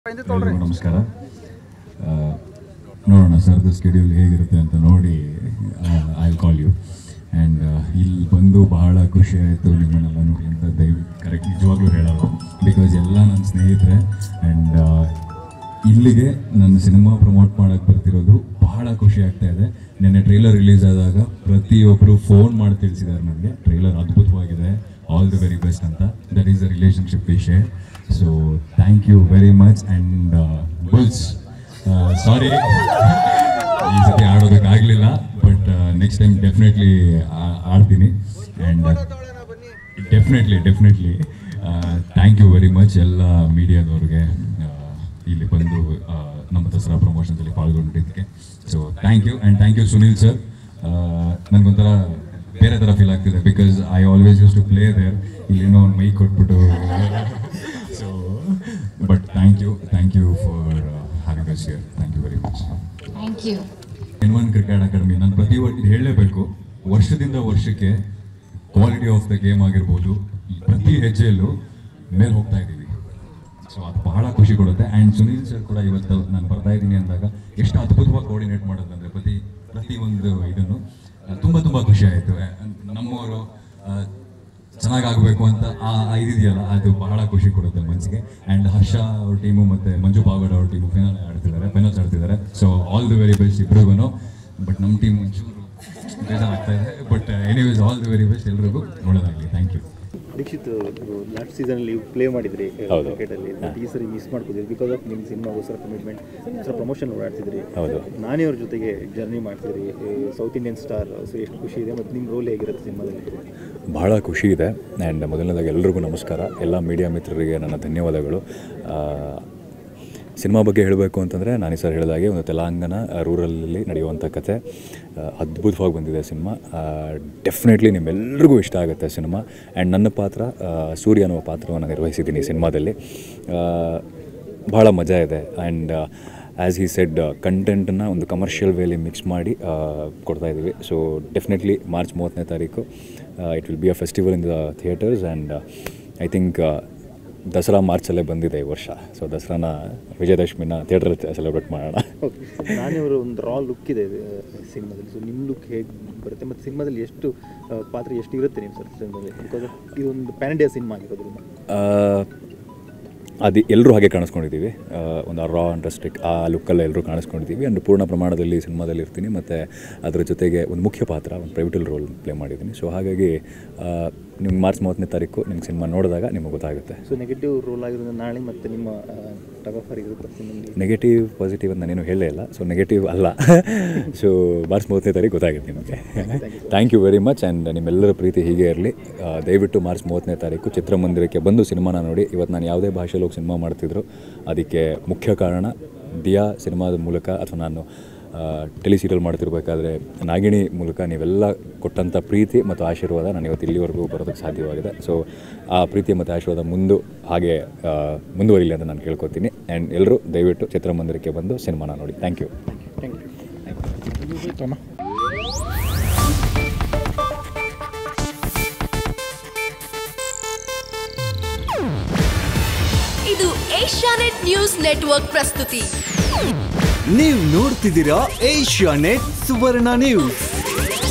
ಎಲ್ರಿಗೂ ನಮಸ್ಕಾರ ಆ, ನೋಡೋಣ ಸರ್ದು ಸ್ಕೆಡ್ಯೂಲ್ ಹೇಗಿರುತ್ತೆ ಅಂತ ನೋಡಿ ಐ ಕಾಲ್ ಯು ಆ್ಯಂಡ್ ಇಲ್ಲಿ ಬಂದು ಬಹಳ ಖುಷಿ ಆಯಿತು ನಿಮ್ಮನ್ನೆಲ್ಲ ನೋಡಿ ಅಂತ ದಯವಿಟ್ಟು ಕರೆಕ್ಟ್ ನಿಜವಾಗ್ಲೂ ಹೇಳೋದು ಬಿಕಾಸ್ ಎಲ್ಲ ನನ್ನ ಸ್ನೇಹಿತರೆ ಆ್ಯಂಡ್ ಇಲ್ಲಿಗೆ ನನ್ನ ಸಿನಿಮಾ ಪ್ರಮೋಟ್ ಮಾಡೋಕ್ಕೆ ಬರ್ತಿರೋದು ಬಹಳ ಖುಷಿ ಆಗ್ತಾ ಇದೆ ನಿನ್ನೆ ಟ್ರೈಲರ್ ರಿಲೀಸ್ ಆದಾಗ ಪ್ರತಿಯೊಬ್ಬರು ಫೋನ್ ಮಾಡಿ ತಿಳಿಸಿದ್ದಾರೆ ನನಗೆ ಟ್ರೈಲರ್ ಅದ್ಭುತವಾಗಿದೆ ಆಲ್ ದಿ ವೆರಿ ಬೆಸ್ಟ್ ಅಂತ ದಟ್ ಈಸ್ ದ ರಿಲೇಷನ್ಶಿಪ್ ವಿಷಯ so thank you very much and bulls sorry ಈ ಸತಿ ಆಡೋದಕ್ಕಾಗಲಿಲ್ಲ ಬಟ್ ನೆಕ್ಸ್ಟ್ ಟೈಮ್ ಡೆಫಿನೆಟ್ಲಿ ಆಡ್ತೀನಿ and definitely definitely thank you very much ಎಲ್ಲ ಮೀಡಿಯಾದವ್ರಿಗೆ ಇಲ್ಲಿ ಬಂದು ಆ, ನಮ್ಮ ದಸರಾ ಪ್ರಮೋಷನ್ಸಲ್ಲಿ ಪಾಲ್ಗೊಂಡಿದ್ದಕ್ಕೆ so thank you and thank you Sunil sir ನನಗೊಂಥರ ಬೇರೆ ಥರ ಫೀಲ್ ಆಗ್ತಿದೆ because I always use to play there ಇಲ್ಲೇನೋ ಒಂದು ಮೈ ಕೊಟ್ಬಿಟ್ಟು so but thank you thank you for having us here thank you very much thank you N one cricket academy ನಾನು ಪ್ರತಿ ವರ್ಷ ಹೇಳಲೇಬೇಕು ವರ್ಷದಿಂದ ವರ್ಷಕ್ಕೆ ಕ್ವಾಲಿಟಿ ಆಫ್ ದ ಗೇಮ್ ಆಗಿರ್ಬೋದು ಈ ಪ್ರತಿ ಹೆಜ್ಜೆಯಲ್ಲೂ ಮೇಲೆ ಹೋಗ್ತಾ ಇದ್ದೀವಿ ಸೊ ಅದು ಬಹಳ ಖುಷಿ ಕೊಡುತ್ತೆ ಆ್ಯಂಡ್ ಸುನೀಲ್ ಸರ್ ಕೂಡ ಇವತ್ತು ನಾನು ಬರ್ತಾ ಇದ್ದೀನಿ ಅಂದಾಗ ಎಷ್ಟು ಅದ್ಭುತವಾಗಿ ಕೋಆರ್ಡಿನೇಟ್ ಮಾಡೋದಂದ್ರೆ ಪ್ರತಿ ಪ್ರತಿ ಒಂದು ಇದನ್ನು ಆ, ತುಂಬ ತುಂಬ ಖುಷಿ ಆಯಿತು ನಮ್ಮವರು ಚೆನ್ನಾಗಾಗಬೇಕು ಅಂತ ಆ ಆ ಇದಿದೆಯಲ್ಲ ಅದು ಬಹಳ ಖುಷಿ ಕೊಡುತ್ತೆ ಮನಸ್ಸಿಗೆ ಆ್ಯಂಡ್ ಹರ್ಷ ಅವ್ರ ಟೀಮು ಮತ್ತು ಮಂಜು ಪಾವಗಡ ಅವ್ರ ಟೀಮು ಫೈನಲ್ ಆಡ್ತಿದ್ದಾರೆ ಫೈನಲ್ಸ್ ಆಡ್ತಿದ್ದಾರೆ so all the very best ಇಬ್ಬರಿಗೂ ಬಟ್ ನಮ್ಮ ಟೀಮ್ ಒಂಚೂರು ಬೇಜಾರಾಗ್ತಾ ಇದೆ but anyways all the very best ಎಲ್ರಿಗೂ ಒಳ್ಳೆಯದಾಗಲಿ ಥ್ಯಾಂಕ್ ಯು ದೀಕ್ಷಿತ್ ಲಾಸ್ಟ್ ಸೀಸನಲ್ಲಿ ಪ್ಲೇ ಮಾಡಿದ್ರಿ ಹೌದು. ಕ್ರಿಕೆಟಲ್ಲಿ ಬಟ್ ಈ ಸರಿ ಮಿಸ್ ಮಾಡ್ಕೋದ್ರಿ ಬಿಕಾಸ್ ಆಫ್ ನಿಮ್ಮ ಸಿನಿಮಾಗೋಸ್ಕರ ಕಮಿಟ್ಮೆಂಟ್ ಸರ್ ಪ್ರಮೋಷನ್ ಓಡಾಡ್ತಿದ್ರಿ ಹೌದು. ನಾನೇ ಅವ್ರ ಜೊತೆಗೆ ಜರ್ನಿ ಮಾಡ್ತಿದ್ರಿ ಸೌತ್ ಇಂಡಿಯನ್ ಸ್ಟಾರ್ ಸೊ ಎಷ್ಟು ಖುಷಿ ಇದೆ ಮತ್ತು ನಿಮ್ಮ ರೋಲ್ ಹೇಗಿರುತ್ತೆ ಸಿನಿಮಾದಲ್ಲಿ ಬಹಳ ಖುಷಿ ಇದೆ ಆ್ಯಂಡ್ ಮೊದಲನೇದಾಗಿ ಎಲ್ರಿಗೂ ನಮಸ್ಕಾರ ಎಲ್ಲ ಮೀಡಿಯಾ ಮಿತ್ರರಿಗೆ ನನ್ನ ಧನ್ಯವಾದಗಳು ಆ, ಸಿನಿಮಾ ಬಗ್ಗೆ ಹೇಳಬೇಕು ಅಂತಂದರೆ ನಾನು ಸರ್ ಹೇಳಿದಾಗೆ ಒಂದು ತೆಲಂಗಾಣ ರೂರಲಲ್ಲಿ ನಡೆಯುವಂಥ ಕತೆ ಆ, ಅದ್ಭುತವಾಗಿ ಬಂದಿದೆ ಸಿನಿಮಾ ಡೆಫಿನೆಟ್ಲಿ ನಿಮ್ಮೆಲ್ರಿಗೂ ಇಷ್ಟ ಆಗುತ್ತೆ ಸಿನಿಮಾ ಆ್ಯಂಡ್ ನನ್ನ ಪಾತ್ರ ಆ, ಸೂರ್ಯ ಅನ್ನುವ ಪಾತ್ರವನ್ನು ನಿರ್ವಹಿಸಿದ್ದೀನಿ ಸಿನಿಮಾದಲ್ಲಿ ಆ, ಭಾಳ ಮಜಾ ಇದೆ ಆ್ಯಂಡ್ ಆ್ಯಸ್ ಹಿ ಸೆಡ್ ಕಂಟೆಂಟನ್ನು ಒಂದು ಕಮರ್ಷಿಯಲ್ ವೇಲಿ ಮಿಕ್ಸ್ ಮಾಡಿ ಆ, ಕೊಡ್ತಾ ಇದ್ದೀವಿ ಸೊ ಡೆಫಿನೆಟ್ಲಿ ಮಾರ್ಚ್ ಮೂವತ್ತನೇ ತಾರೀಕು it will be a festival in the theaters and I think Dasara ಮಾರ್ಚಲ್ಲೇ ಬಂದಿದೆ ಈ ವರ್ಷ ಸೊ ದಸರಾನ ವಿಜಯದಶಮಿನ ಥಿಯೇಟ್ರಲ್ಲಿ ಸೆಲೆಬ್ರೇಟ್ ಮಾಡೋಣ ಓಕೆ ನಾನೇ ಅವರು ಒಂದು ರಾ ಲುಕ್ ಇದೆ ಸಿನಿಮಾದಲ್ಲಿ ಸೊ ನಿಮ್ಮ ಲುಕ್ ಹೇಗೆ ಬರುತ್ತೆ ಮತ್ತು ಸಿನಿಮಾದಲ್ಲಿ ಎಷ್ಟು ಆ, ಪಾತ್ರ ಎಷ್ಟು ಇರುತ್ತೆ ನಿಮ್ಮ ಸರ್ ಸಿನಿಮಾದಲ್ಲಿ ಬಿಕಾಸ್ ಆಫ್ ಇದೊಂದು ಪ್ಯಾನ್ ಇಂಡಿಯಾ ಸಿನಿಮಾ ಆಗಿರೋದ್ರಿಂದ ಅದು ಎಲ್ಲರೂ ಹಾಗೆ ಕಾಣಿಸ್ಕೊಂಡಿದ್ದೀವಿ ಆ, ಒಂದು ರಾ ಆ್ಯಂಡ್ ರಸ್ಟಿಕ್ ಆ ಲುಕ್ಕಲ್ಲಿ ಎಲ್ಲರೂ ಕಾಣಿಸ್ಕೊಂಡಿದ್ದೀವಿ ಆ್ಯಂಡ್ ಪೂರ್ಣ ಪ್ರಮಾಣದಲ್ಲಿ ಸಿನಿಮಾದಲ್ಲಿ ಇರ್ತೀನಿ ಮತ್ತು ಅದರ ಜೊತೆಗೆ ಒಂದು ಮುಖ್ಯ ಪಾತ್ರ ಒಂದು ಪ್ರೈವಿಟಲ್ ರೋಲ್ ಪ್ಲೇ ಮಾಡಿದ್ದೀನಿ ಸೊ ಹಾಗಾಗಿ ನಿಮ್ಗೆ ಮಾರ್ಚ್ ಮೂವತ್ತನೇ ತಾರೀಕು ನಿಮ್ಗೆ ಸಿನಿಮಾ ನೋಡಿದಾಗ ನಿಮಗೆ ಗೊತ್ತಾಗುತ್ತೆ ಸೊ ನೆಗೆಟಿವ್ ರೋಲ್ ಆಗಿರೋದ್ರಿಂದ ನಾಳೆ ಮತ್ತು ನಿಮ್ಮ ಟಗಫರ್ ಇರುತ್ತೆ ಸಿನಿಮಾದಲ್ಲಿ ನೆಗೆಟಿವ್ ಪಾಸಿಟಿವ್ ಅಂತ ನಾನೇನು ಹೇಳೇ ಇಲ್ಲ ಸೊ ನೆಗೆಟಿವ್ ಅಲ್ಲ ಸೊ ಮಾರ್ಚ್ ಮೂವತ್ತನೇ ತಾರೀಕು ಗೊತ್ತಾಗುತ್ತೆ ನಿಮಗೆ thank you very much and ನಿಮ್ಮೆಲ್ಲರ ಪ್ರೀತಿ ಹೀಗೆ ಇರಲಿ ದಯವಿಟ್ಟು ಮಾರ್ಚ್ ಮೂವತ್ತನೇ ತಾರೀಕು ಚಿತ್ರಮಂದಿರಕ್ಕೆ ಬಂದು ಸಿನಿಮಾನ ನೋಡಿ ಇವತ್ತು ನಾನು ಯಾವುದೇ ಭಾಷೆಯಲ್ಲಿ ಹೋಗಿ ಸಿನಿಮಾ ಮಾಡ್ತಿದ್ರು ಅದಕ್ಕೆ ಮುಖ್ಯ ಕಾರಣ ದಿಯಾ ಸಿನಿಮಾದ ಮೂಲಕ ಅಥವಾ ನಾನು ಟೆಲಿ ಸೀರಿಯಲ್ ಮಾಡ್ತಿರ್ಬೇಕಾದ್ರೆ ನಾಗಿಣಿ ಮೂಲಕ ನೀವೆಲ್ಲ ಕೊಟ್ಟಂಥ ಪ್ರೀತಿ ಮತ್ತು ಆಶೀರ್ವಾದ ನಾನು ಇವತ್ತು ಇಲ್ಲಿವರೆಗೂ ಬರೋದಕ್ಕೆ ಸಾಧ್ಯವಾಗಿದೆ ಸೊ ಆ ಪ್ರೀತಿ ಮತ್ತು ಆಶೀರ್ವಾದ ಮುಂದೆ ಹಾಗೆ ಆ, ಮುಂದುವರಿಲಿ ಅಂತ ನಾನು ಕೇಳ್ಕೊತೀನಿ ಆ್ಯಂಡ್ ಎಲ್ಲರೂ ದಯವಿಟ್ಟು ಚಿತ್ರಮಂದಿರಕ್ಕೆ ಬಂದು ಸಿನಿಮಾನ ನೋಡಿ ಥ್ಯಾಂಕ್ ಯು ಥ್ಯಾಂಕ್ ಯು ಇದು ಏಷ್ಯಾನೆಟ್ ನ್ಯೂಸ್ ನೆಟ್ವರ್ಕ್ ಪ್ರಸ್ತುತಿ ನೀವು ನೋಡ್ತಿದ್ದೀರಾ ಏಷ್ಯಾ ನೆಟ್ ಸುವರ್ಣ ನ್ಯೂಸ್